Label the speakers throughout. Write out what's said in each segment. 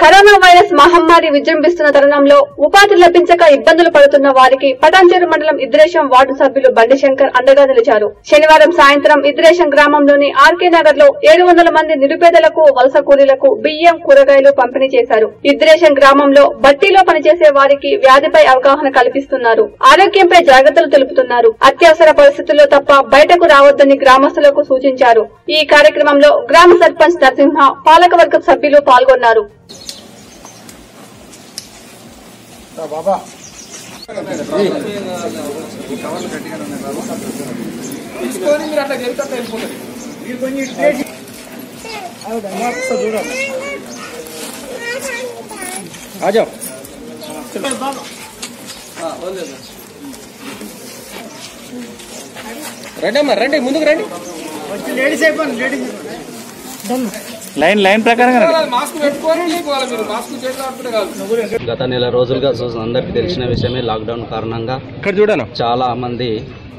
Speaker 1: Corona virus మహమ్మారి విజృంభిస్తున్న తరుణంలో ఉపాధి లభించక ఇబ్బందులు పడుతున్న వారికి పటాన్చేరు మండలం ఇద్రేశం వార్డు సభ్యులు బండి శంకర్ అండగా నిలిచారు శనివారం సాయంత్రం ఇద్రేశం గ్రామంలోని ఆర్కే నగర్ లో ఏడు వందల మంది నిరుపేదలకు వలస కూలీలకు బియ్యం కూరగాయలు పంపిణీ చేశారు ఇద్రేశం గ్రామంలో బట్టీలో పనిచేసే వారికి వ్యాధిపై అవగాహన కల్పిస్తున్నారు ఆరోగ్యంపై జాగ్రత్తలు తెలుపుతున్నారు అత్యవసర పరిస్థితుల్లో తప్ప బయటకు రావద్దని గ్రామస్తులకు సూచించారు ఈ కార్యక్రమంలో గ్రామ సర్పంచ్ నరసింహ పాలకవర్గ సభ్యులు పాల్గొన్నారు
Speaker 2: బాబా
Speaker 3: తీసుకొని మీరు అట్లా జరిగితే అట్లా వెళ్ళిపోతుంది
Speaker 2: ఆజావ్ రండి అమ్మా రండి ముందుకు రండి లైన్ లైన్ ప్రకారంగా రండి.
Speaker 3: మాస్క్ పెట్టుకొని వాళ్ళ మీరు మాస్క్ చేతిలో ఆడుతుంటే కాదు
Speaker 4: గత నెల రోజులుగా చూసిన అందరికీ తెలిసిన విషయమే లాక్డౌన్ కారణంగా
Speaker 2: ఇక్కడ చూడను
Speaker 4: చాలా మంది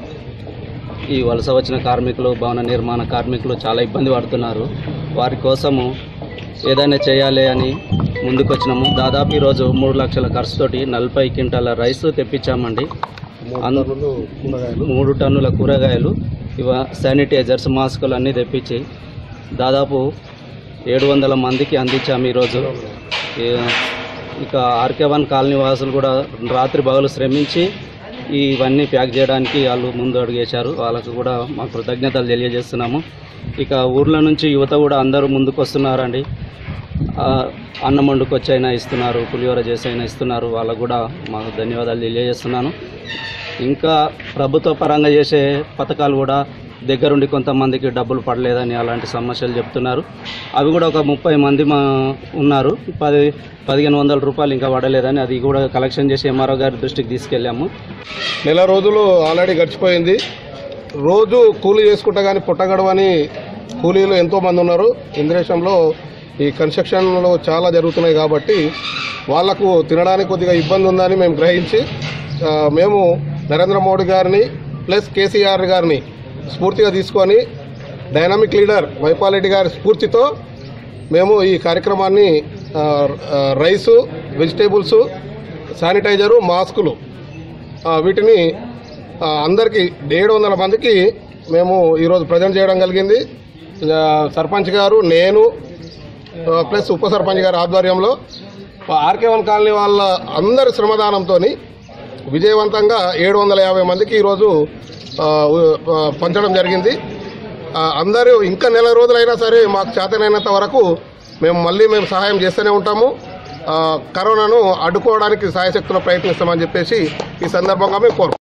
Speaker 4: ఈ వలస వచ్చిన కార్మికులు భవన నిర్మాణ కార్మికులు చాలా ఇబ్బంది పడుతున్నారు వారి కోసము ఏదైనా చేయాలి అని ముందుకొచ్చినాము దాదాపు ఈరోజు మూడు లక్షల ఖర్చుతోటి నలభై క్వింటాల రైస్ తెప్పించామండి అన్- మూడు టన్నుల కూరగాయలు ఇవ శానిటైజర్స్ మాస్కులు అన్నీ తెప్పించి దాదాపు ఏడు వందల మందికి అందించాము ఈరోజు ఏ- ఇక ఆర్కే వన్ కాలనీ వాసులు కూడా రాత్రి పగలు శ్రమించి ఇవన్నీ ప్యాక్ చేయడానికి వాళ్ళు ముందు అడిగేశారు వాళ్ళకు కూడా మా కృతజ్ఞతలు తెలియజేస్తున్నాము ఇక ఊర్ల నుంచి యువత కూడా అందరూ ముందుకు వస్తున్నారండి ఆ, అన్నం వండుకొచ్చి అయినా ఇస్తున్నారు పులిహోర చేసి అయినా ఇస్తున్నారు వాళ్ళకు కూడా మాకు ధన్యవాదాలు తెలియజేస్తున్నాను ఇంకా ప్రభుత్వ పరంగా చేసే పథకాలు కూడా దగ్గరుండి కొంతమందికి డబ్బులు పడలేదని అలాంటి సమస్యలు చెప్తున్నారు అవి కూడా ఒక ముప్పై మంది మా ఉన్నారు పది పదిహేను వందల రూపాయలు ఇంకా పడలేదని అది కూడా కలెక్షన్ చేసి ఎంఆర్ఓ గారి దృష్టికి తీసుకెళ్ళాము
Speaker 5: నెల రోజులు ఆల్రెడీ గడిచిపోయింది రోజు కూలీ చేసుకుంటా కానీ పుట్టగడవని కూలీలు ఎంతో మంది ఉన్నారు ఇంద్రేశంలో ఈ కన్స్ట్రక్షన్లు చాలా జరుగుతున్నాయి కాబట్టి వాళ్లకు తినడానికి కొద్దిగా ఇబ్బంది ఉందని మేము గ్రహించి ఆ, మేము నరేంద్ర మోడీ గారిని ప్లస్ కేసీఆర్ గారిని స్ఫూర్తిగా తీసుకొని డైనామిక్ లీడర్ వైపాలరెడ్డి గారి స్ఫూర్తితో మేము ఈ కార్యక్రమాన్ని ఆ, ఆ, రైసు వెజిటేబుల్స్ శానిటైజరు మాస్కులు ఆ, వీటిని ఆ, అందరికీ ఏడు వందల మందికి మేము ఈరోజు ప్రజెంట్ చేయడం కలిగింది ఆ, సర్పంచ్ గారు నేను ఆ, ప్లస్ ఉప సర్పంచ్ గారి ఆధ్వర్యంలో ఆర్కే వన్ కాలనీ వాళ్ళ అందరి శ్రమదానంతో విజయవంతంగా ఏడు వందల యాభై మందికి ఈరోజు ఆ, ఉ- ఆ, పంచడం జరిగింది ఆ, అందరూ ఇంకా నెల రోజులైనా సరే మాకు చేతనైనంత వరకు మేము మళ్ళీ మేము సహాయం చేస్తూనే ఉంటాము ఆ, కరోనాను అడ్డుకోవడానికి సాయశక్తుల ప్రయత్నిస్తామని చెప్పేసి ఈ సందర్భంగా మేము కోరుకుంటున్నాం